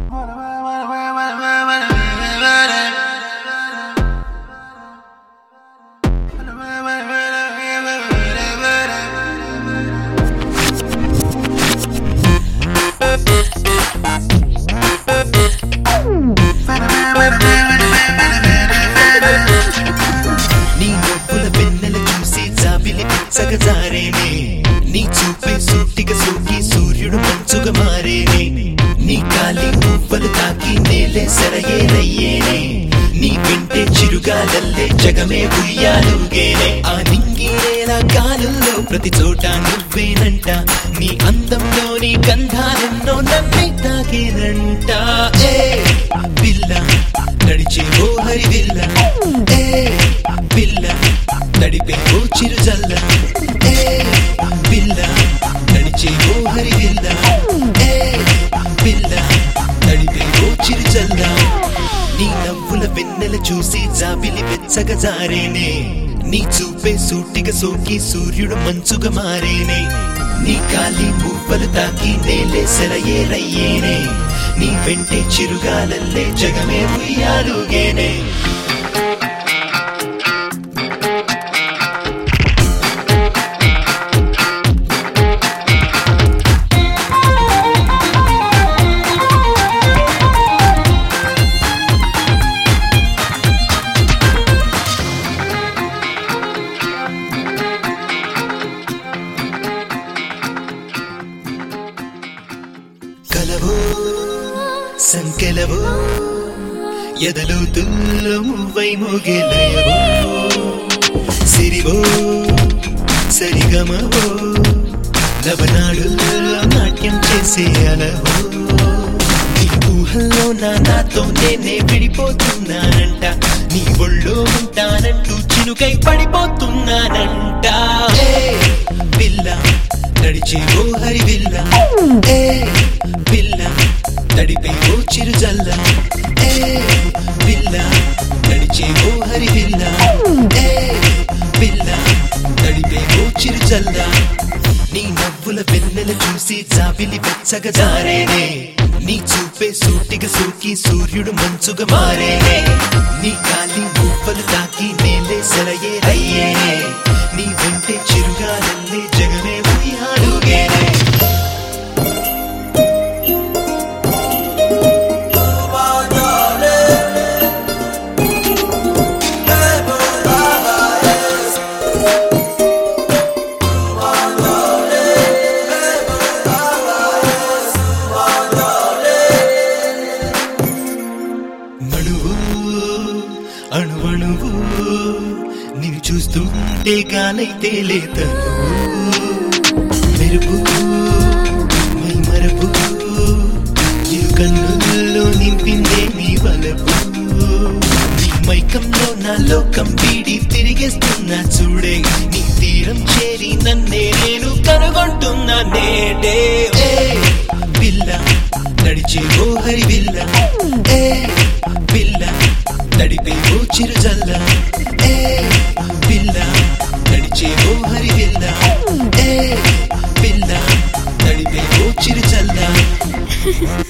నీ నవ్వుల వెన్నెల చూసి జాబిలి పిచ్చగజారేనే నీ చూపే సూటిగా సోకి సూర్యుడు మంచుగా మారేనే నీ కాలి పువ్వలు తాకి నేలే సరయేరయ్యేనే నీ వింటే చిరుగాలల్లే జగమే ఉయ్యాలుగేనే ఆ నింగి నేల గాలుల్లో ప్రతి చోట నువ్వేనంట నీ అందంలోని గంధాలెన్నో నన్నే తాకేనంట ఏ పిల్ల నడిచే ఓ హరి విల్ల ఏ పిల్ల నడిపే ఓ చిరుజల్ల ఏ పిల్ల నడిచే ఓ హరి విల్ల ఏ పిల్ల నడిపే ఓ చిరుజల్ల నీ నవ్వుల వెన్నెల చూసి జాబిలి వెచ్చగా జారేనే నీ చూపే సూటిగా సోకి సూర్యుడు మంచుగా మారేనే నీ కాలి పువ్వలు తాకి నేలే సెలయేరయ్యేనే నీ వెంటే చిరుగాలల్లే జగమే ఉయ్యాలుగేనే కలవో సంకెలవో ఎదలో తుల్లమువై మోగెలయవో సిరివో సరిగమవో లవనాడుల్లో నాట్యం చేసే అలవో నీ ఊహల్లో నా నాతో నేనే విడిపోతున్నానంట నీ ఒళ్ళో ఉంటానంటూ చినుకై పడిపోతున్నానంట ఏ పిల్ల నడిచే ఓ హరి విల్ల ఏ పిల్ల నడిపే ఓ చిరుజల్ల ఏ పిల్ల నడిచే ఓ హరి విల్ల ఏ పిల్ల నడిపే ఓ చిరుజల్ల నీ నవ్వుల వెన్నెల చూసి జాబిలి వెచ్చగా జారేనే నీ చూపే సూటిగా సూకి సూర్యుడు మంచుగా మారేనే నీ కాలి మువ్వలు తాకి నేలే సెలయే అయ్యేనే నీ వెంటే చిరుగాలల్లే జగమే ఉయ్యాలుగేనే నడువు అణువణువు నిన్ను చూస్తుంటే గాలైతే లేతను మెరుపు మై మరపు ఇరు కన్నుల్లో నింపిందే నీ వలపు నీ మైకంలో నా లోకం వీడి తిరిగేస్తున్నా చూడే నీ తీరం చేరి నన్నే నేను కనుగొంటున్నా నేడే ఏ పిల్ల నడిచే ఓ హరి విల్ల ఏ పిల్ల నడిపే ఓ చిరుజల్ల ఏ పిల్ల నడిచే ఓ హరి విల్ల ఏ పిల్ల నడిపే ఓ చిరుజల్ల